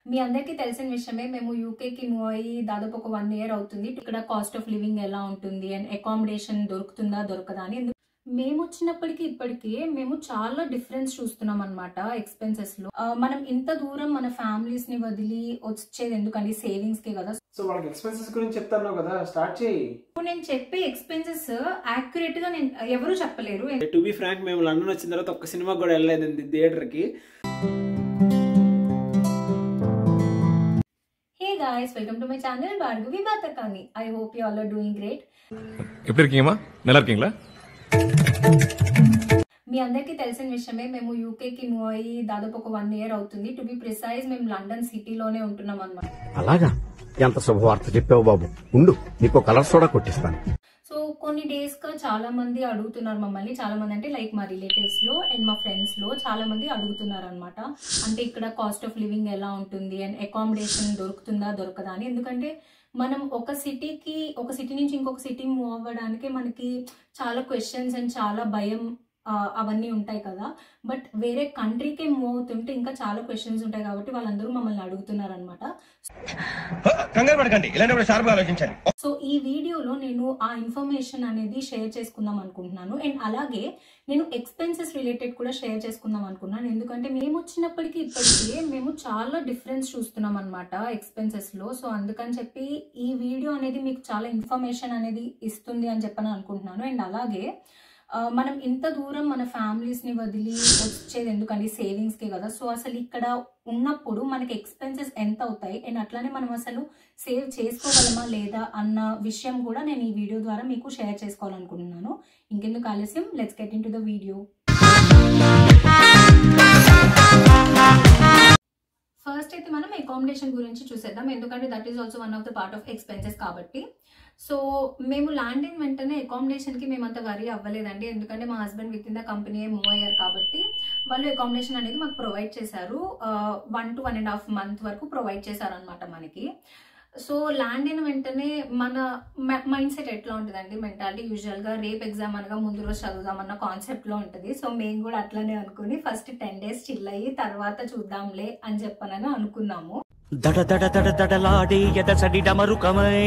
మీ అందరికీ తెలిసిన విషయమే మేము యూకేకి మూవ్ అయ్యి దాదాపు ఒక వన్ ఇయర్ అవుతుంది ఇక్కడ కాస్ట్ ఆఫ్ లివింగ్ ఎలా ఉంటుంది అండ్ అకామిడేషన్ దొరుకుతుందా దొరకదా అని ఎందుకు మేము వచ్చినప్పటికీ ఇప్పటికీ మేము చాలా డిఫరెన్స్ చూస్తున్నాం అనమాట ఎక్స్పెన్సెస్ లో ఆ, మనం ఇంత దూరం మన ఫ్యామిలీస్ ని వదిలి వచ్చేది ఎందుకండి సేవింగ్స్ కి కదా సో వాళ్ళకి ఎక్స్పెన్సెస్ గురించి చెప్తాను కదా స్టార్ట్ చేయి ఇప్పుడు నేను చెప్పే ఎక్స్పెన్సెస్ యాక్యురేట్ గా నేను ఎవరు చెప్పలేరు టు బి ఫ్రాంక్ మేము లండన్ వచ్చిన తర్వాత ఒక్క సినిమా కూడా వెళ్ళలేదండి థియేటర్ కి hey guys welcome to my channel Bhargavi Bathakani I hope you all are doing great எப்படி இருக்கீங்கம்மா நல்லா இருக்கீங்களா మీ అందరికీ తెలిసిన విషయమే మేము యూకేకి మూవ్ అయ్యి దాదాపు ఒక వన్ ఇయర్ అవుతుంది టు బి ప్రిసైజ్ మేము లండన్ సిటీలోనే ఉంటున్నాం అనమాట అలాగా ఎంత శుభవార్త చెప్పావు బాబు ఉండు నీకు కలర్ సోడా కొట్టిస్తాను సో కొన్ని డేస్ గా చాలా మంది అడుగుతున్నారు మమ్మల్ని చాలా మంది అంటే లైక్ మా రిలేటివ్స్ లో అండ్ మా ఫ్రెండ్స్ లో చాలా మంది అడుగుతున్నారు అనమాట అంటే ఇక్కడ కాస్ట్ ఆఫ్ లివింగ్ ఎలా ఉంటుంది అండ్ అకామిడేషన్ దొరుకుతుందా దొరకదా అని ఎందుకంటే మనం ఒక సిటీకి ఒక సిటీ నుంచి ఇంకొక సిటీ మూవ్ అవ్వడానికి మనకి చాలా క్వశ్చన్స్ అండ్ చాలా భయం ఆ, అవన్నీ ఉంటాయి కదా బట్ వేరే కంట్రీకే మూవ్ అవుతుంటే ఇంకా చాలా క్వశ్చన్స్ ఉంటాయి కాబట్టి వాళ్ళందరూ మమ్మల్ని అడుగుతున్నారు అనమాట కంగారు పడకండి ఇలాంటప్పుడు షార్ప్గా ఆలోచించాలి సో ఈ వీడియోలో నేను ఆ ఇన్ఫర్మేషన్ అనేది షేర్ చేసుకుందాం అనుకుంటున్నాను అండ్ అలాగే నేను ఎక్స్పెన్సెస్ రిలేటెడ్ కూడా షేర్ చేసుకుందాం అనుకున్నాను ఎందుకంటే మేము వచ్చినప్పటికీ ఇప్పటికీ మేము చాలా డిఫరెన్స్ చూస్తున్నాం అనమాట ఎక్స్పెన్సెస్ లో సో అందుకని చెప్పి ఈ వీడియో అనేది మీకు చాలా ఇన్ఫర్మేషన్ అనేది ఇస్తుంది అని చెప్పని అనుకుంటున్నాను అండ్ అలాగే ఆ, మనం ఇంత దూరం మన ఫ్యామిలీస్ ని వదిలి వచ్చేది ఎందుకండి సేవింగ్స్ కి కదా సో అసలు ఇక్కడ ఉన్నప్పుడు మనకి ఎక్స్పెన్సెస్ ఎంత అవుతాయి అండ్ అట్లానే మనం అసలు సేవ్ చేసుకోగలమా లేదా అన్న విషయం కూడా నేను ఈ వీడియో ద్వారా మీకు షేర్ చేసుకోవాలనుకుంటున్నాను ఇంకెందుకు ఆలస్యం let's get into the video first అయితే మనం అకామిడేషన్ గురించి చూసేద్దాం ఎందుకంటే that is also one of the part of expenses కాబట్టి సో మేము ల్యాండ్ అయిన వెంటనే అకామిడేషన్కి మేము అంత వరీ అవ్వలేదండి ఎందుకంటే మా husband within the company move అయ్యారు కాబట్టి వాళ్ళు అకామిడేషన్ అనేది మాకు ప్రొవైడ్ చేశారు one to one and half month వరకు ప్రొవైడ్ చేశారనమాట మనకి సో ల్యాండ్ అయిన వెంటనే మన మైండ్ సెట్ ఎట్లా ఉంటుందండి మెంటాలిటీ యూజువల్గా రేపు ఎగ్జామ్ అనగా ముందు రోజు చదువుదామన్న కాన్సెప్ట్లో ఉంటుంది సో మేము కూడా అట్లనే అనుకుని ఫస్ట్ టెన్ డేస్ చిల్ అయ్యి తర్వాత చూద్దాంలే అని చెప్పనని అనుకున్నాము దడ దడ దడ దడలాడే ఎదసడి డమరుకమై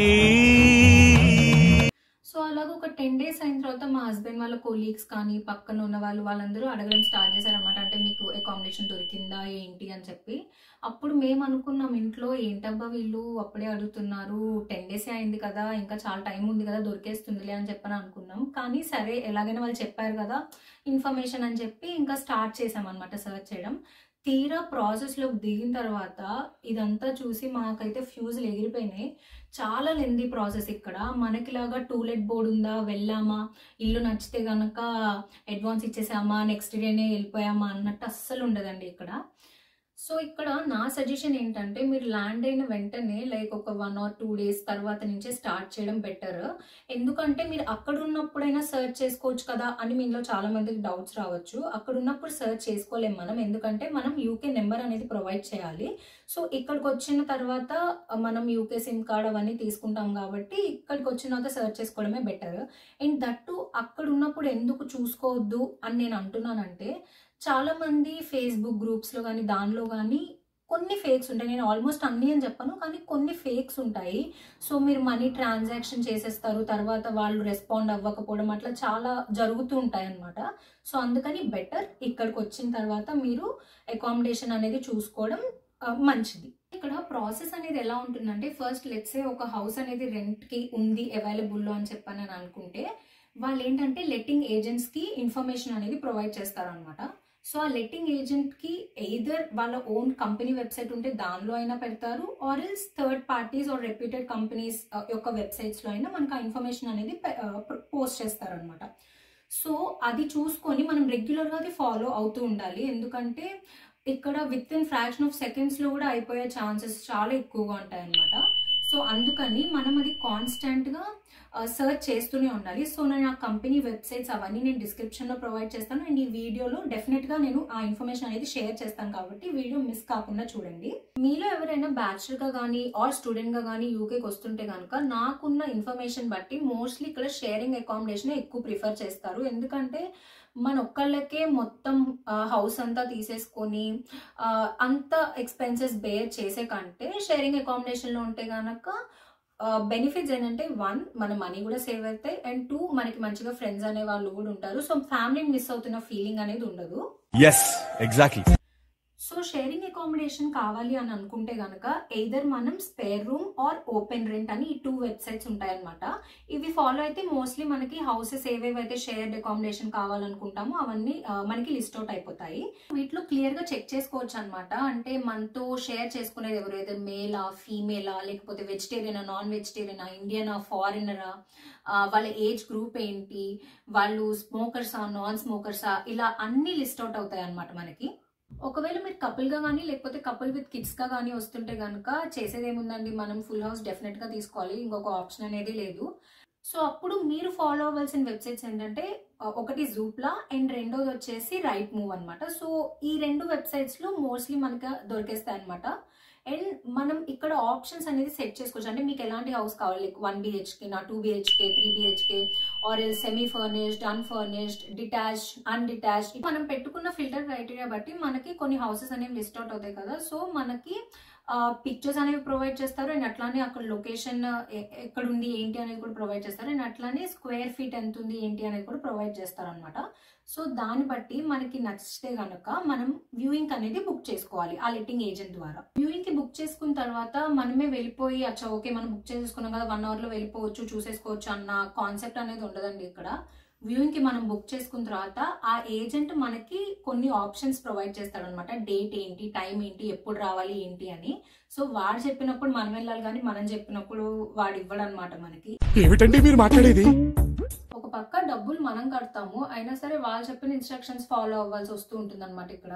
సో అలాగ ఒక టెన్ డేస్ అయిన తర్వాత మా హస్బెండ్ వాళ్ళ కొలీగ్స్ కానీ పక్కన ఉన్న వాళ్ళు వాళ్ళందరూ అడగడం స్టార్ట్ చేశారనమాట అంటే మీకు అకామిడేషన్ దొరికిందా ఏంటి అని చెప్పి అప్పుడు మేము అనుకున్నాం ఇంట్లో ఏంటబ్బా వీళ్ళు అప్పుడే అడుగుతున్నారు టెన్ డేస్ అయింది కదా ఇంకా చాలా టైం ఉంది కదా దొరికేస్తుందిలే అని చెప్పని అనుకున్నాం కానీ సరే ఎలాగైనా వాళ్ళు చెప్పారు కదా ఇన్ఫర్మేషన్ అని చెప్పి ఇంకా స్టార్ట్ చేసామన్నమాట సర్చ్ చేయడం తీరా ప్రాసెస్లోకి దిగిన తర్వాత ఇదంతా చూసి మాకైతే ఫ్యూజులు ఎగిరిపోయినాయి చాలా లెందీ ప్రాసెస్ ఇక్కడ మనకిలాగా టూలెట్ బోర్డు ఉందా వెళ్ళామా ఇల్లు నచ్చితే గనక అడ్వాన్స్ ఇచ్చేసామా నెక్స్ట్ డేనే వెళ్ళిపోయామా అన్నట్టు అస్సలు ఉండదండి ఇక్కడ సో ఇక్కడ నా సజెషన్ ఏంటంటే మీరు ల్యాండ్ అయిన వెంటనే లైక్ ఒక వన్ ఆర్ టూ డేస్ తర్వాత నుంచే స్టార్ట్ చేయడం బెటర్ ఎందుకంటే మీరు అక్కడ ఉన్నప్పుడైనా సెర్చ్ చేసుకోవచ్చు కదా అని మీలో చాలా మందికి డౌట్స్ రావచ్చు అక్కడ ఉన్నప్పుడు సెర్చ్ చేసుకోలేం మనం ఎందుకంటే మనం యూకే నెంబర్ అనేది ప్రొవైడ్ చేయాలి సో ఇక్కడికి వచ్చిన తర్వాత మనం యూకే సిమ్ కార్డ్ అవన్నీ తీసుకుంటాం కాబట్టి ఇక్కడికి వచ్చిన తర్వాత సెర్చ్ చేసుకోవడమే బెటర్ అండ్ దట్టు అక్కడ ఉన్నప్పుడు ఎందుకు చూసుకోవద్దు అని నేను అంటున్నానంటే చాలా మంది ఫేస్బుక్ గ్రూప్స్లో కానీ దానిలో కానీ కొన్ని ఫేక్స్ ఉంటాయి నేను ఆల్మోస్ట్ అన్ని అని చెప్పను కానీ కొన్ని ఫేక్స్ ఉంటాయి సో మీరు మనీ ట్రాన్సాక్షన్ చేసేస్తారు తర్వాత వాళ్ళు రెస్పాండ్ అవ్వకపోవడం అట్లా చాలా జరుగుతూ ఉంటాయి అన్నమాట సో అందుకని బెటర్ ఇక్కడికి వచ్చిన తర్వాత మీరు అకామిడేషన్ అనేది చూసుకోవడం ఆ, మంచిది ఇక్కడ ప్రాసెస్ అనేది ఎలా ఉంటుందంటే ఫస్ట్ లెట్సే ఒక హౌస్ అనేది రెంట్ కి ఉంది అవైలబుల్లో అని చెప్పని నేను అనుకుంటే వాళ్ళు ఏంటంటే లెట్టింగ్ ఏజెంట్స్ కి ఇన్ఫర్మేషన్ అనేది ప్రొవైడ్ చేస్తారనమాట సో ఆ లెట్టింగ్ ఏజెంట్ కి ఎయిదర్ వాళ్ళ ఓన్ కంపెనీ వెబ్సైట్ ఉంటే దానిలో అయినా పెడతారు or else third parties or reputed companies యొక్క వెబ్సైట్స్ లో అయినా మనకు ఆ ఇన్ఫర్మేషన్ అనేది పోస్ట్ చేస్తారనమాట సో అది చూసుకొని మనం రెగ్యులర్గా అది ఫాలో అవుతూ ఉండాలి ఎందుకంటే ఇక్కడ within fraction of seconds లో కూడా అయిపోయే ఛాన్సెస్ చాలా ఎక్కువగా ఉంటాయి అన్నమాట సో అందుకని మనం అది కాన్స్టెంట్ గా సర్చ్ చేస్తూనే ఉండాలి సో నేను ఆ కంపెనీ వెబ్సైట్స్ అవన్నీ నేను డిస్క్రిప్షన్ లో ప్రొవైడ్ చేస్తాను అండ్ ఈ వీడియోలో డెఫినెట్ గా నేను ఆ ఇన్ఫర్మేషన్ అనేది షేర్ చేస్తాను కాబట్టి వీడియో మిస్ కాకుండా చూడండి మీలో ఎవరైనా బ్యాచులర్ గా కానీ ఆర్ స్టూడెంట్ గా కానీ యూకేకి వస్తుంటే కనుక నాకున్న ఇన్ఫర్మేషన్ బట్టి మోస్ట్లీ ఇక్కడ షేరింగ్ అకామిడేషన్ ఎక్కువ ప్రిఫర్ చేస్తారు ఎందుకంటే మన ఒక్కళ్ళకే మొత్తం హౌస్ అంతా తీసేసుకొని ఆ, అంత ఎక్స్పెన్సెస్ బేర్ చేసే కంటే షేరింగ్ అకామిడేషన్లో ఉంటే గనక బెనిఫిట్స్ ఏంటంటే వన్ మన మనీ కూడా సేవ్ అవుతాయి అండ్ టూ మనకి మంచిగా ఫ్రెండ్స్ అనే వాళ్ళు కూడా ఉంటారు సో ఫ్యామిలీని మిస్ అవుతున్న ఫీలింగ్ అనేది ఉండదు yes exactly so sharing accommodation కావాలి అని అనుకుంటే గనక ఎయిదర్ మనం spare room or open rent అని ఈ టూ వెబ్సైట్స్ ఉంటాయన్నమాట ఇవి ఫాలో అయితే మోస్ట్లీ మనకి హౌసెస్ ఏవేవైతే షేర్డ్ అకామిడేషన్ కావాలనుకుంటామో అవన్నీ ఆ, మనకి లిస్ట్ అవుట్ అయిపోతాయి వీటిలో క్లియర్ గా చెక్ చేసుకోవచ్చు అనమాట అంటే మనతో షేర్ చేసుకునేది ఎవరు ఏదో మేలా ఫీమేలా లేకపోతే వెజిటేరియనా నాన్ వెజిటేరియనా ఇండియనా ఫారినరా వాళ్ళ ఏజ్ గ్రూప్ ఏంటి వాళ్ళు స్మోకర్సా నాన్ స్మోకర్సా ఇలా అన్ని లిస్ట్ అవుట్ అవుతాయి అనమాట మనకి ఒకవేళ మీరు కపుల్ గా కానీ లేకపోతే కపుల్ విత్ కిడ్స్ గా కానీ వస్తుంటే కనుక చేసేది ఏముందండి మనం ఫుల్ హౌస్ డెఫినెట్ గా తీసుకోవాలి ఇంకొక ఆప్షన్ అనేది లేదు సో అప్పుడు మీరు ఫాలో అవ్వాల్సిన వెబ్సైట్స్ ఏంటంటే ఆ, ఒకటి జూప్లా అండ్ రెండోది వచ్చేసి రైట్ మూవ్ అన్నమాట సో ఈ రెండు వెబ్సైట్స్ లో మోస్ట్లీ మనకు దొరికేస్తాయి అనమాట అండ్ మనం ఇక్కడ ఆప్షన్స్ అనేది సెట్ చేసుకోవచ్చు అంటే మీకు ఎలాంటి హౌస్ కావాలి వన్ బిహెచ్కే నా two BHK three BHK or ఎల్ semi furnished unfurnished detach undetached మనం పెట్టుకున్న ఫిల్టర్ క్రైటీరియా బట్టి మనకి కొన్ని హౌసెస్ అనేవి లిస్ట్ అవుట్ అవుతాయి కదా సో మనకి పిక్చర్స్ అనేవి ప్రొవైడ్ చేస్తారు అండ్ అట్లానే అక్కడ లొకేషన్ ఎక్కడ ఉంది ఏంటి అనేది కూడా ప్రొవైడ్ చేస్తారు అండ్ అట్లానే స్క్వేర్ ఫీట్ ఎంత ఉంది ఏంటి అనేది కూడా ప్రొవైడ్ చేస్తారు అనమాట సో దాన్ని బట్టి మనకి నచ్చితే గనక మనం వ్యూయింగ్ అనేది బుక్ చేసుకోవాలి ఆ లెట్టింగ్ ఏజెంట్ ద్వారా వ్యూయింగ్ కి బుక్ చేసుకున్న తర్వాత మనమే వెళ్ళిపోయి అచ్చా ఓకే మనం బుక్ చేసుకున్నాం కదా వన్ అవర్ లో వెళ్ళిపోవచ్చు చూసేసుకోవచ్చు అన్న కాన్సెప్ట్ అనేది ఉండదండి ఇక్కడ వ్యూయింగ్ కి మనం బుక్ చేసుకున్న తర్వాత ఆ ఏజెంట్ మనకి కొన్ని ఆప్షన్స్ ప్రొవైడ్ చేస్తాడు అనమాట డేట్ ఏంటి టైం ఏంటి ఎప్పుడు రావాలి ఏంటి అని సో వాడు చెప్పినప్పుడు మనం వెళ్ళాలి కానీ మనం చెప్పినప్పుడు వాడు ఇవ్వడు అనమాట మనకి ఏమిటండి మీరు మాట్లాడేది ఒక పక్క డబ్బులు మనం కడతాము అయినా సరే వాళ్ళు చెప్పిన ఇన్స్ట్రక్షన్స్ ఫాలో అవ్వాల్సి వస్తూ ఉంటుంది అనమాట ఇక్కడ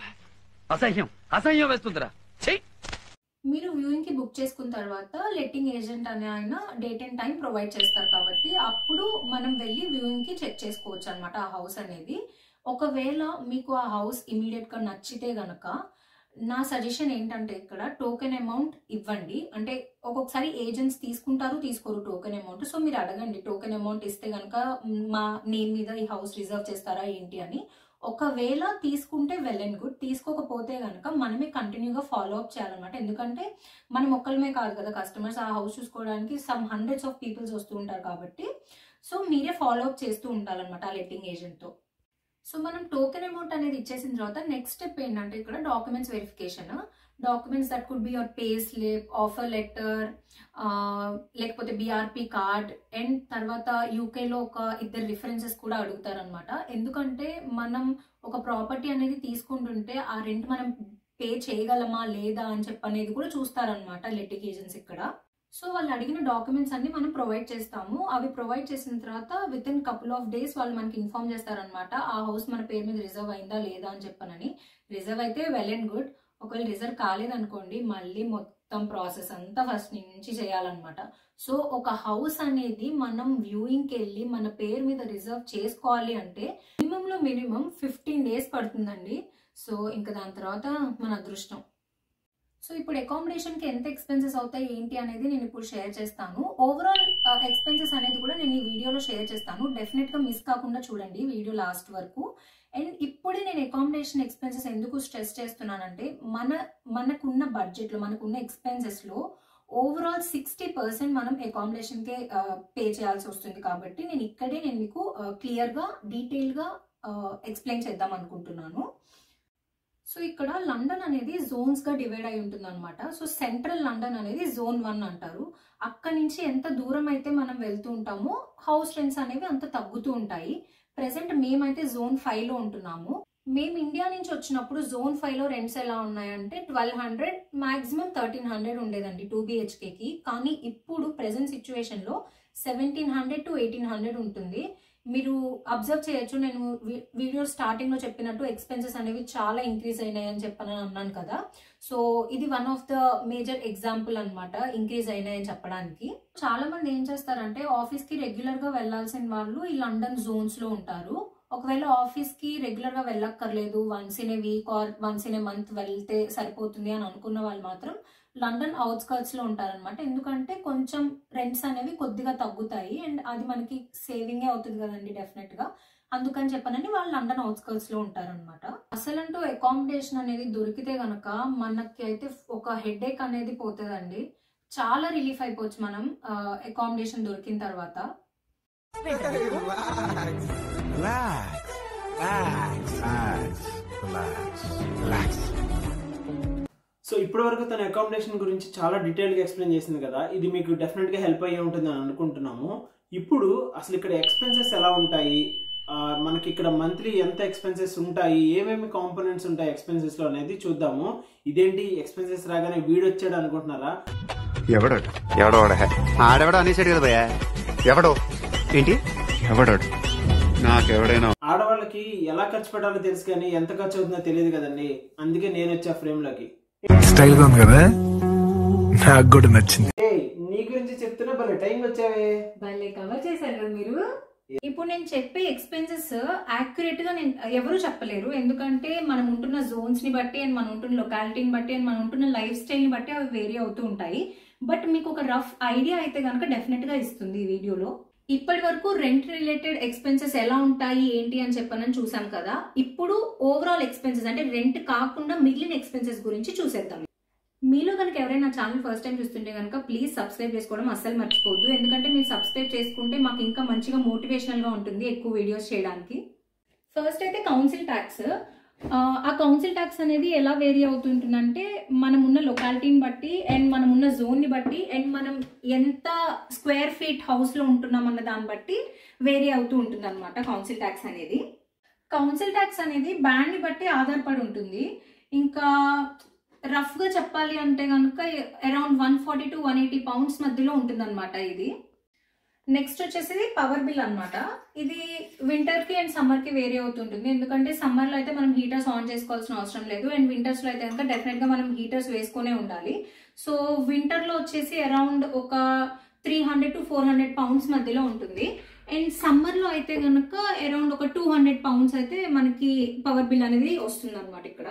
అసహ్యం అసహ్యం వేస్తుందిరా చెయ్యి మీరు వ్యూయింగ్ కి బుక్ చేసుకున్న తర్వాత లెట్టింగ్ ఏజెంట్ అనే ఆయన డేట్ అండ్ టైం ప్రొవైడ్ చేస్తారు కాబట్టి అప్పుడు మనం వెళ్ళి వ్యూయింగ్ కి చెక్ చేసుకోవచ్చు అనమాట ఆ హౌస్ అనేది ఒకవేళ మీకు ఆ హౌస్ ఇమీడియట్ గా నచ్చితే గనక నా సజెషన్ ఏంటంటే ఇక్కడ టోకెన్ అమౌంట్ ఇవ్వండి అంటే ఒక్కొక్కసారి ఏజెంట్స్ తీసుకుంటారు తీసుకోరు టోకెన్ అమౌంట్ సో మీరు అడగండి టోకెన్ అమౌంట్ ఇస్తే గనక మా నేమ్ మీద ఈ హౌస్ రిజర్వ్ చేస్తారా ఏంటి అని ఒకవేళ తీసుకుంటే వెల్ అండ్ గుడ్ తీసుకోకపోతే కనుక మనమే కంటిన్యూగా ఫాలో అప్ చేయాలన్నమాట ఎందుకంటే మనం ఒక్కళ్ళమే కాదు కదా కస్టమర్స్ ఆ హౌస్ చూసుకోవడానికి సమ్ హండ్రెడ్స్ ఆఫ్ పీపుల్స్ వస్తూ ఉంటారు కాబట్టి సో మీరే ఫాలో అప్ చేస్తూ ఉండాలన్నమాట ఆ లెట్టింగ్ ఏజెంట్తో సో మనం టోకెన్ అమౌంట్ అనేది ఇచ్చేసిన తర్వాత నెక్స్ట్ స్టెప్ ఏంటంటే ఇక్కడ documents verification documents that could be your pay slip offer letter లేకపోతే బీఆర్పీ కార్డ్ అండ్ తర్వాత యూకేలో ఒక ఇద్దరు రిఫరెన్సెస్ కూడా అడుగుతారనమాట ఎందుకంటే మనం ఒక ప్రాపర్టీ అనేది తీసుకుంటుంటే ఆ రెంట్ మనం పే చేయగలమా లేదా అని చెప్పి అనేది కూడా చూస్తారనమాట లెటిగేషన్స్ ఇక్కడ సో వాళ్ళు అడిగిన డాక్యుమెంట్స్ అన్ని మనం ప్రొవైడ్ చేస్తాము అవి ప్రొవైడ్ చేసిన తర్వాత within couple of days వాళ్ళు మనకి ఇన్ఫార్మ్ చేస్తారనమాట ఆ హౌస్ మన పేరు మీద రిజర్వ్ అయిందా లేదా అని చెప్పనని రిజర్వ్ అయితే వెల్ అండ్ గుడ్ ఒకవేళ రిజర్వ్ కాలేదనుకోండి మళ్ళీ మొత్తం ప్రాసెస్ అంతా ఫస్ట్ నుంచి చేయాలన్నమాట సో ఒక హౌస్ అనేది మనం వ్యూయింగ్కి వెళ్ళి మన పేరు మీద రిజర్వ్ చేసుకోవాలి అంటే మినిమంలో మినిమం ఫిఫ్టీన్ డేస్ పడుతుందండి సో ఇంకా దాని తర్వాత మన అదృష్టం సో ఇప్పుడు అకామిడేషన్ కి ఎంత ఎక్స్పెన్సెస్ అవుతాయి ఏంటి అనేది నేను ఇప్పుడు షేర్ చేస్తాను ఓవరాల్ ఎక్స్పెన్సెస్ అనేది కూడా నేను ఈ వీడియోలో షేర్ చేస్తాను డెఫినెట్ గా మిస్ కాకుండా చూడండి వీడియో లాస్ట్ వరకు అండ్ ఇప్పుడే నేను అకామిడేషన్ ఎక్స్పెన్సెస్ ఎందుకు స్ట్రెస్ చేస్తున్నానంటే మన మనకున్న బడ్జెట్ లో మనకున్న ఎక్స్పెన్సెస్ లో ఓవరాల్ సిక్స్టీ పర్సెంట్ మనం అకామిడేషన్ కే పే చేయాల్సి వస్తుంది కాబట్టి నేను ఇక్కడే నేను మీకు క్లియర్ గా డీటెయిల్ గా ఎక్స్ప్లెయిన్ చేద్దాం అనుకుంటున్నాను సో ఇక్కడ లండన్ అనేది జోన్స్ గా డివైడ్ అయి ఉంటుంది అనమాట సో సెంట్రల్ లండన్ అనేది జోన్ వన్ అంటారు అక్కడి నుంచి ఎంత దూరం అయితే మనం వెళ్తూ ఉంటామో హౌస్ రెంట్స్ అనేవి అంత తగ్గుతూ ఉంటాయి ప్రెసెంట్ మేమైతే జోన్ ఫైవ్ లో ఉంటున్నాము మేము ఇండియా నుంచి వచ్చినప్పుడు జోన్ ఫైవ్ లో రెంట్స్ ఎలా ఉన్నాయంటే twelve hundred maximum thirteen hundred ఉండేదండి టూ కి కానీ ఇప్పుడు ప్రెసెంట్ సిచ్యువేషన్ లో seventeen hundred to eighteen hundred ఉంటుంది మీరు అబ్జర్వ్ చేయొచ్చు నేను వి- వీడియో స్టార్టింగ్ లో చెప్పినట్టు ఎక్స్పెన్సెస్ అనేవి చాలా ఇంక్రీజ్ అయినాయి అని చెప్పని అన్నాను కదా సో ఇది one of the major example అన్నమాట ఇంక్రీజ్ అయినాయని చెప్పడానికి చాలా మంది ఏం చేస్తారంటే ఆఫీస్ కి రెగ్యులర్ గా వెళ్లాల్సిన వాళ్ళు ఈ లండన్ జోన్స్ లో ఉంటారు ఒకవేళ ఆఫీస్ కి రెగ్యులర్ గా వెళ్ళక్కర్లేదు once in a week or once in a month వెళ్తే సరిపోతుంది అని అనుకున్న వాళ్ళు మాత్రం లండన్ అవుట్స్కర్ట్స్ లో ఉంటారనమాట ఎందుకంటే కొంచెం రెంట్స్ అనేవి కొద్దిగా తగ్గుతాయి అండ్ అది మనకి సేవింగే అవుతుంది కదండి డెఫినెట్ గా అందుకని చెప్పనని వాళ్ళు లండన్ అవుట్స్కర్ట్స్ లో ఉంటారనమాట అసలంటూ అకామిడేషన్ అనేది దొరికితే గనక మనకి అయితే ఒక హెడ్ ఏక్ అనేది పోతుందండి చాలా రిలీఫ్ అయిపోవచ్చు మనం అకామిడేషన్ దొరికిన తర్వాత సో ఇప్పటి వరకు తన అకామిడేషన్ గురించి చాలా డీటెయిల్గా ఎక్స్ప్లెయిన్ చేసింది కదా ఇది మీకు డెఫినెట్గా హెల్ప్ అయ్యి ఉంటుంది అని అనుకుంటున్నాము ఇప్పుడు అసలు ఇక్కడ ఎక్స్పెన్సెస్ ఎలా ఉంటాయి ఆ, మనకి ఇక్కడ మంత్లీ ఎంత ఎక్స్పెన్సెస్ ఉంటాయి ఏమేమి కాంపోనెంట్స్ ఉంటాయి expenses లో అనేది చూద్దాము ఇదేంటి ఎక్స్పెన్సెస్ రాగానే వీడు వచ్చాడు అనుకుంటున్నారా ఎవడాడు ఎవడో ఆడెవడో అనేసాడు కదా భయ్యా ఎవడో ఏంటి ఎవడాడు నాకెవడైనా ఆడవాళ్ళకి ఎలా ఖర్చు పెట్టాలో తెలుసు కానీ ఎంత ఖర్చు అవుతుందో తెలియదు కదండి అందుకే నేను వచ్చా ఫ్రేమ్లోకి స్టైల్ గా ఉంది కదా నాకు కూడా నచ్చింది ఏ నీ గురించి చెప్తున్నా భలే టైం వచ్చావే భలే కవర్ చేశారు కదా మీరు ఇప్పుడు నేను చెప్పే ఎక్స్పెన్సెస్ యాక్యురేట్ గా నేను ఎవరు చెప్పలేరు ఎందుకంటే మనం ఉంటున్న జోన్స్ ని బట్టి అండ్ మనం ఉంటున్న లొకాలిటీని బట్టి అండ్ మనం ఉంటున్న లైఫ్ స్టైల్ ని బట్టి అవి వేరీ అవుతూ ఉంటాయి బట్ మీకు ఒక రఫ్ ఐడియా అయితే కనుక డెఫినెట్ గా ఇస్తుంది ఈ వీడియోలో ఇప్పటి వరకు రెంట్ రిలేటెడ్ ఎక్స్పెన్సెస్ ఎలా ఉంటాయి ఏంటి అని చెప్పనని చూసాం కదా ఇప్పుడు ఓవరాల్ ఎక్స్పెన్సెస్ అంటే రెంట్ కాకుండా మిగిలిన ఎక్స్పెన్సెస్ గురించి చూసేద్దాం మీలో కనుక ఎవరైనా ఛానల్ ఫస్ట్ టైం చూస్తుంటే కనుక ప్లీజ్ సబ్స్క్రైబ్ చేసుకోవడం అస్సలు మర్చిపోద్దు ఎందుకంటే మీరు సబ్స్క్రైబ్ చేసుకుంటే మాకు ఇంకా మంచిగా మోటివేషనల్ గా ఉంటుంది ఎక్కువ వీడియోస్ చేయడానికి ఫస్ట్ అయితే కౌన్సిల్ ట్యాక్స్ ఆ కౌన్సిల్ ట్యాక్స్ అనేది ఎలా వేరీ అవుతుంటుందంటే మనం ఉన్న లొకాలిటీని బట్టి అండ్ మనం ఉన్న జోన్ని బట్టి అండ్ మనం ఎంత స్క్వేర్ ఫీట్ హౌస్లో ఉంటున్నాం అన్న దాన్ని బట్టి వేరీ అవుతూ ఉంటుంది అనమాట కౌన్సిల్ ట్యాక్స్ అనేది కౌన్సిల్ ట్యాక్స్ అనేది బ్యాండ్ని బట్టి ఆధారపడి ఉంటుంది ఇంకా రఫ్గా చెప్పాలి అంటే కనుక around one forty to one eighty pounds మధ్యలో ఉంటుందన్నమాట ఇది నెక్స్ట్ వచ్చేసి పవర్ బిల్ అన్నమాట ఇది వింటర్ కి అండ్ సమ్మర్ కి వేరీ అవుతుంటుంది ఎందుకంటే సమ్మర్ లో అయితే మనం హీటర్స్ ఆన్ చేసుకోవాల్సిన అవసరం లేదు అండ్ వింటర్స్ లో అయితే కనుక డెఫినెట్ గా మనం హీటర్స్ వేసుకునే ఉండాలి సో వింటర్ లో వచ్చేసి అరౌండ్ ఒక three hundred to four hundred pounds మధ్యలో ఉంటుంది అండ్ సమ్మర్ లో అయితే కనుక అరౌండ్ ఒక టూ హండ్రెడ్ పౌండ్స్ అయితే మనకి పవర్ బిల్ అనేది వస్తుంది అనమాట ఇక్కడ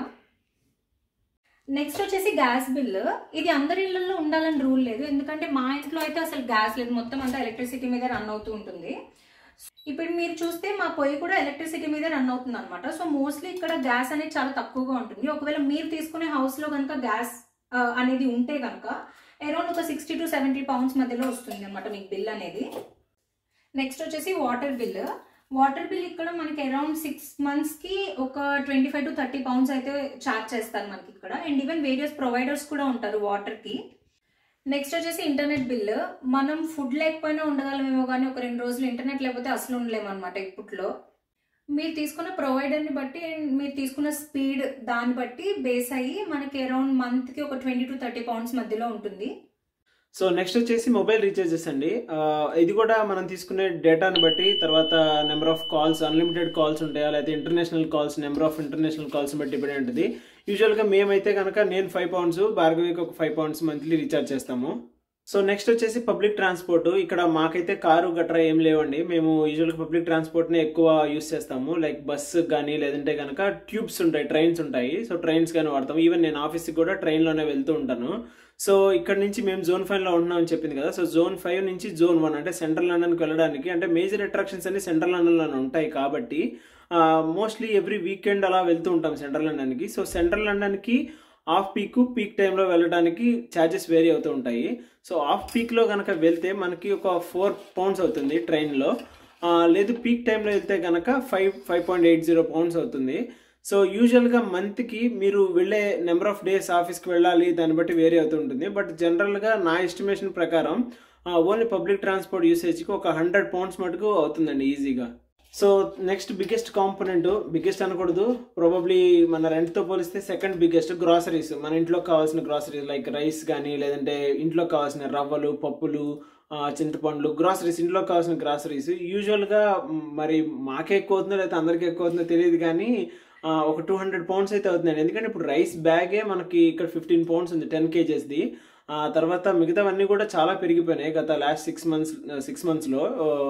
నెక్స్ట్ వచ్చేసి గ్యాస్ బిల్ ఇది అందరి ఇళ్లలో ఉండాలని రూల్ లేదు ఎందుకంటే మా ఇంట్లో అయితే అసలు గ్యాస్ లేదు మొత్తం అంతా ఎలక్ట్రిసిటీ మీద రన్ అవుతూ ఉంటుంది ఇప్పుడు మీరు చూస్తే మా పొయ్యి కూడా ఎలక్ట్రిసిటీ మీద రన్ అవుతుంది అనమాట సో మోస్ట్లీ ఇక్కడ గ్యాస్ అనేది చాలా తక్కువగా ఉంటుంది ఒకవేళ మీరు తీసుకునే హౌస్ లో కనుక గ్యాస్ ఆ, అనేది ఉంటే కనుక అరౌండ్ ఒక సిక్స్టీ టు సెవెంటీ పౌండ్స్ మధ్యలో వస్తుంది అనమాట మీకు బిల్ అనేది నెక్స్ట్ వచ్చేసి వాటర్ బిల్ వాటర్ బిల్ ఇక్కడ మనకి అరౌండ్ సిక్స్ మంత్స్ కి ఒక twenty five to thirty pounds అయితే చార్జ్ చేస్తారు మనకి ఇక్కడ అండ్ ఈవెన్ వేరియస్ ప్రొవైడర్స్ కూడా ఉంటారు వాటర్ కి నెక్స్ట్ వచ్చేసి ఇంటర్నెట్ బిల్ మనం ఫుడ్ లేకపోయినా ఉండగలమేమో కానీ ఒక రెండు రోజులు ఇంటర్నెట్ లేకపోతే అసలు ఉండలేము అనమాట ఇప్పట్లో మీరు తీసుకున్న ప్రొవైడర్ని బట్టి అండ్ మీరు తీసుకున్న స్పీడ్ దాన్ని బట్టి బేస్ అయ్యి మనకి అరౌండ్ మంత్కి ఒక ట్వంటీ టు థర్టీ పౌండ్స్ మధ్యలో ఉంటుంది సో నెక్స్ట్ వచ్చేసి మొబైల్ రీఛార్జెస్ అండి ఆ, ఇది కూడా మనం తీసుకునే డేటాని బట్టి తర్వాత number of calls unlimited calls ఉంటాయా లేకపోతే international calls number of international calls బట్టి డిపెండ్ ఉంటుంది యూజువల్గా మేమైతే కనుక నేను ఫైవ్ పౌండ్స్ భార్గవికి ఒక ఫైవ్ పౌండ్స్ మంత్లీ రీఛార్జ్ చేస్తాము సో నెక్స్ట్ వచ్చేసి పబ్లిక్ ట్రాన్స్పోర్ట్ ఇక్కడ మాకైతే కారు గట్రా ఏం లేవండి మేము యూజువల్గా పబ్లిక్ ట్రాన్స్పోర్ట్ని ఎక్కువ యూస్ చేస్తాము లైక్ బస్సు కానీ లేదంటే కనుక ట్యూబ్స్ ఉంటాయి ట్రైన్స్ ఉంటాయి సో ట్రైన్స్ కానీ వాడతాము ఈవెన్ నేను ఆఫీస్కి కూడా ట్రైన్లోనే వెళ్తూ ఉంటాను సో ఇక్కడ నుంచి మేము జోన్ ఫైవ్ లో ఉంటున్నాం అని చెప్పింది కదా సో జోన్ ఫైవ్ నుంచి జోన్ వన్ అంటే సెంట్రల్ లండన్కి వెళ్ళడానికి అంటే మేజర్ అట్రాక్షన్స్ అన్ని సెంట్రల్ లండన్లోనే ఉంటాయి కాబట్టి మోస్ట్లీ ఎవ్రీ వీకెండ్ అలా వెళ్తూ ఉంటాం సెంట్రల్ లండన్కి సో సెంట్రల్ లండన్కి ఆఫ్ పీక్ పీక్ టైంలో వెళ్ళడానికి ఛార్జెస్ వేరీ అవుతూ ఉంటాయి సో ఆఫ్ పీక్లో కనుక వెళ్తే మనకి ఒక ఫోర్ పౌండ్స్ అవుతుంది ట్రైన్లో లేదు పీక్ టైంలో వెళ్తే కనుక five five point eight zero pounds అవుతుంది సో యూజువల్గా మంత్కి మీరు వెళ్ళే నెంబర్ ఆఫ్ డేస్ ఆఫీస్కి వెళ్ళాలి దాన్ని బట్టి వేరీ అవుతూ ఉంటుంది బట్ జనరల్గా నా ఎస్టిమేషన్ ప్రకారం ఓన్లీ పబ్లిక్ ట్రాన్స్పోర్ట్ యూసేజ్కి ఒక హండ్రెడ్ పౌండ్స్ మటుకు అవుతుందండి ఈజీగా so next biggest component biggest అనకూడదు ప్రాబబ్లీ మన రెంట్తో పోలిస్తే సెకండ్ బిగ్గెస్ట్ గ్రాసరీస్ మన ఇంట్లో కావాల్సిన గ్రాసరీస్ లైక్ రైస్ కానీ లేదంటే ఇంట్లో కావాల్సిన రవ్వలు పప్పులు ఆ, చింతపండ్లు గ్రాసరీస్ ఇంట్లో కావాల్సిన గ్రాసరీస్ యూజువల్గా మ్, మరి మాకే ఎక్కువ అవుతుందో లేకపోతే అందరికీ ఎక్కువ అవుతుందో తెలియదు కానీ ఆ, ఒక టూ హండ్రెడ్ పౌండ్స్ అయితే అవుతుందండి ఎందుకంటే ఇప్పుడు రైస్ బ్యాగే మనకి ఇక్కడ ఫిఫ్టీన్ పౌండ్స్ ఉంది టెన్ కేజెస్ది ఆ తర్వాత మిగతావన్నీ కూడా చాలా పెరిగిపోయినాయి గత లాస్ట్ సిక్స్ మంత్స్ సిక్స్ మంత్స్లో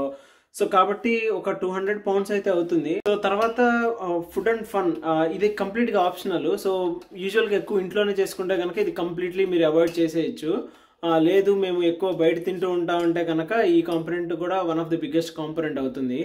సో కాబట్టి ఒక టూ హండ్రెడ్ పౌండ్స్ అయితే అవుతుంది సో తర్వాత ఫుడ్ అండ్ ఫన్ ఇది కంప్లీట్ గా ఆప్షనల్ సో యూజువల్ గా ఎక్కువ ఇంట్లోనే చేసుకుంటే కనుక ఇది కంప్లీట్లీ మీరు అవాయిడ్ చేసేయచ్చు ఆ, లేదు మేము ఎక్కువ బయట తింటూ ఉంటామంటే కనుక ఈ కాంపనెంట్ కూడా one of the biggest component అవుతుంది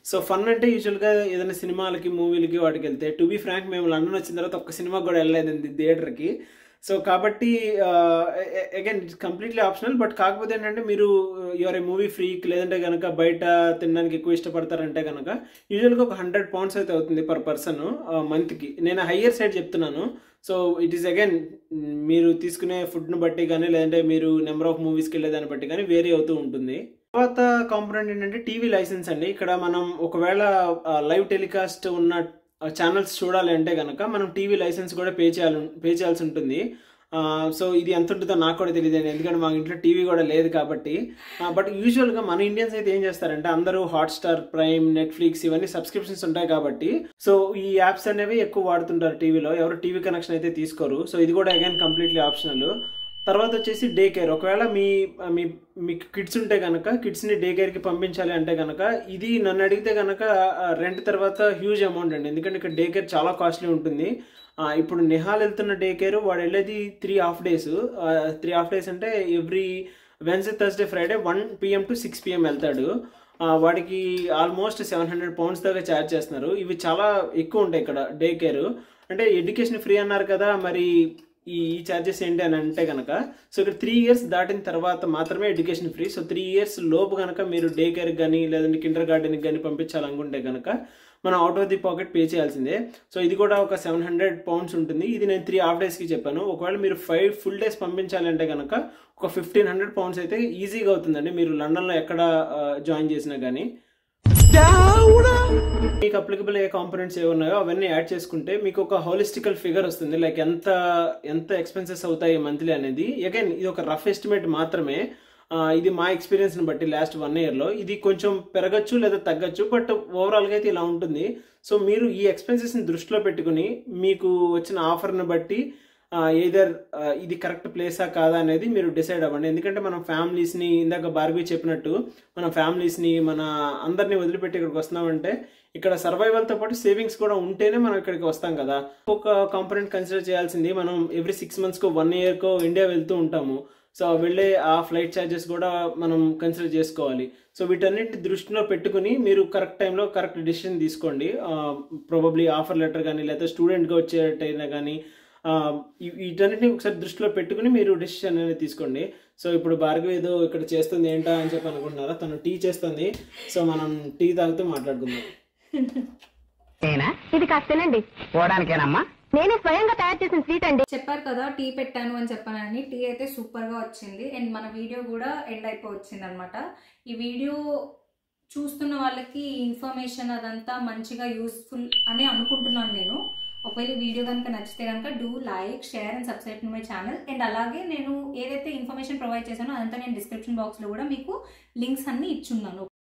సో ఫన్ అంటే యూజువల్గా ఏదైనా సినిమాలకి మూవీలకి వాటికి వెళ్తే టు బీ ఫ్రాంక్ మేము లండన్ వచ్చిన తర్వాత ఒక్క సినిమా కూడా వెళ్ళలేదండి థియేటర్కి సో కాబట్టి again it's completely optional but కాకపోతే ఏంటంటే మీరు యువర్ ఏ మూవీ ఫ్రీక్ లేదంటే కనుక బయట తినడానికి ఎక్కువ ఇష్టపడతారంటే కనుక యూజువల్గా ఒక హండ్రెడ్ పౌండ్స్ అయితే అవుతుంది పర్ పర్సన్ మంత్కి నేను హయ్యర్ సైడ్ చెప్తున్నాను సో ఇట్ ఈస్ అగైన్ మీరు తీసుకునే ఫుడ్ను బట్టి కానీ లేదంటే మీరు నెంబర్ ఆఫ్ మూవీస్కి వెళ్ళేదాన్ని బట్టి కానీ వేరీ అవుతూ ఉంటుంది తర్వాత కాంపొనెంట్ ఏంటంటే టీవీ లైసెన్స్ అండి ఇక్కడ మనం ఒకవేళ లైవ్ టెలికాస్ట్ ఉన్న ఛానల్స్ చూడాలి అంటే కనుక మనం టీవీ లైసెన్స్ కూడా పే చేయాలి పే చేయాల్సి ఉంటుంది సో ఇది ఎంత ఉంటుందో నాకు కూడా తెలియదు ఎందుకంటే మా ఇంట్లో టీవీ కూడా లేదు కాబట్టి బట్ యూజువల్గా మన ఇండియన్స్ అయితే ఏం చేస్తారంటే అందరూ హాట్స్టార్ ప్రైమ్ నెట్ఫ్లిక్స్ ఇవన్నీ సబ్స్క్రిప్షన్స్ ఉంటాయి కాబట్టి సో ఈ యాప్స్ అనేవి ఎక్కువ వాడుతుంటారు టీవీలో ఎవరు టీవీ కనెక్షన్ అయితే తీసుకోరు సో ఇది కూడా అగైన్ కంప్లీట్లీ ఆప్షనల్ తర్వాత వచ్చేసి డే కేర్ ఒకవేళ మీ మీ మీకు కిడ్స్ ఉంటే కనుక కిడ్స్ని డే కేర్కి పంపించాలి అంటే కనుక ఇది నన్ను అడిగితే కనుక రెంట్ తర్వాత హ్యూజ్ అమౌంట్ అండి ఎందుకంటే ఇక్కడ డే కేర్ చాలా కాస్ట్లీ ఉంటుంది ఆ, ఇప్పుడు నిహాల్ వెళ్తున్న డే కేర్ వాడు వెళ్ళేది three half days three half days అంటే every Wednesday Thursday Friday one PM to six PM వెళ్తాడు ఆ, వాడికి ఆల్మోస్ట్ సెవెన్ హండ్రెడ్ పౌండ్స్ దాకా ఛార్జ్ చేస్తున్నారు ఇవి చాలా ఎక్కువ ఉంటాయి ఇక్కడ డే కేర్ అంటే ఎడ్యుకేషన్ ఫ్రీ అన్నారు కదా మరి ఈ ఛార్జెస్ ఏంటి అని అంటే కనుక సో ఇక్కడ త్రీ ఇయర్స్ దాటిన తర్వాత మాత్రమే education free so three years లోపు కనుక మీరు డే కేర్కి కానీ లేదంటే కిండర్ గార్డెన్కి కానీ పంపించాలనుకుంటే కనుక మనం out of the pocket pay చేయాల్సిందే సో ఇది కూడా ఒక సెవెన్ హండ్రెడ్ పౌండ్స్ ఉంటుంది ఇది నేను త్రీ హాఫ్ డేస్కి చెప్పాను ఒకవేళ మీరు ఫైవ్ ఫుల్ డేస్ పంపించాలంటే కనుక ఒక ఫిఫ్టీన్ హండ్రెడ్ పౌండ్స్ అయితే ఈజీగా అవుతుందండి మీరు లండన్లో ఎక్కడ జాయిన్ చేసినా కానీ మీకు అప్లికబుల్ ఏ కాంపోనెంట్స్ ఏ ఉన్నాయో అవన్నీ యాడ్ చేసుకుంటే మీకు ఒక హోలిస్టికల్ ఫిగర్ వస్తుంది లైక్ ఎంత ఎంత ఎక్స్పెన్సెస్ అవుతాయి మంత్లీ అనేది అగైన్ ఇది ఒక రఫ్ ఎస్టిమేట్ మాత్రమే ఆ, ఇది మా ఎక్స్పీరియన్స్ని బట్టి లాస్ట్ వన్ ఇయర్లో ఇది కొంచెం పెరగచ్చు లేదా తగ్గచ్చు బట్ ఓవరాల్గా అయితే ఇలా ఉంటుంది సో మీరు ఈ ఎక్స్పెన్సెస్ని దృష్టిలో పెట్టుకుని మీకు వచ్చిన ఆఫర్ని బట్టి ఏదర్ ఇది కరెక్ట్ ప్లేసా కాదా అనేది మీరు డిసైడ్ అవ్వండి ఎందుకంటే మనం ఫ్యామిలీస్ని ఇందాక బార్బీ చెప్పినట్టు మన ఫ్యామిలీస్ని మన అందరినీ వదిలిపెట్టి ఇక్కడికి వస్తున్నామంటే ఇక్కడ సర్వైవల్తో పాటు సేవింగ్స్ కూడా ఉంటేనే మనం ఇక్కడికి వస్తాం కదా ఒక కాంపనెంట్ కన్సిడర్ చేయాల్సింది మనం ఎవ్రీ సిక్స్ మంత్స్కో వన్ ఇయర్కో ఇండియా వెళ్తూ ఉంటాము సో వెళ్ళే ఆ ఫ్లైట్ ఛార్జెస్ కూడా మనం కన్సిడర్ చేసుకోవాలి సో వీటన్నిటి దృష్టిలో పెట్టుకుని మీరు కరెక్ట్ టైంలో కరెక్ట్ డిసిషన్ తీసుకోండి ప్రాబబ్లీ ఆఫర్ లెటర్ కానీ లేదా స్టూడెంట్గా వచ్చేటైనా కానీ ఆ, ఈ- వీటన్నిటిని ఒకసారి దృష్టిలో పెట్టుకుని మీరు డెసిషన్ అనేది తీసుకోండి సో ఇప్పుడు భార్గవి ఏదో ఇక్కడ చేస్తుంది ఏంటా అని చెప్పి అనుకుంటున్నారా తను టీ చేస్తుంది సో మనం టీ తాగుతూ మాట్లాడుకుందాం నేనా ఇది కాస్త తినండి పోవడానికేనమ్మా నేనే స్వయంగా తయారు చేసిన స్వీట్ అండి చెప్పారు కదా టీ పెట్టాను అని చెప్పానని టీ అయితే సూపర్ గా వచ్చింది అండ్ మన వీడియో కూడా ఎండ్ అయిపో వచ్చింది అనమాట ఈ వీడియో చూస్తున్న వాళ్ళకి ఇన్ఫర్మేషన్ అదంతా మంచిగా యూస్ఫుల్ అని అనుకుంటున్నాను నేను ఒకవేళ ఈ వీడియో కనుక నచ్చితే కనుక do like share and subscribe to my channel and అలాగే నేను ఏదైతే ఇన్ఫర్మేషన్ ప్రొవైడ్ చేశానో అదంతా నేను డిస్క్రిప్షన్ బాక్స్లో కూడా మీకు లింక్స్ అన్ని ఇచ్చున్నాను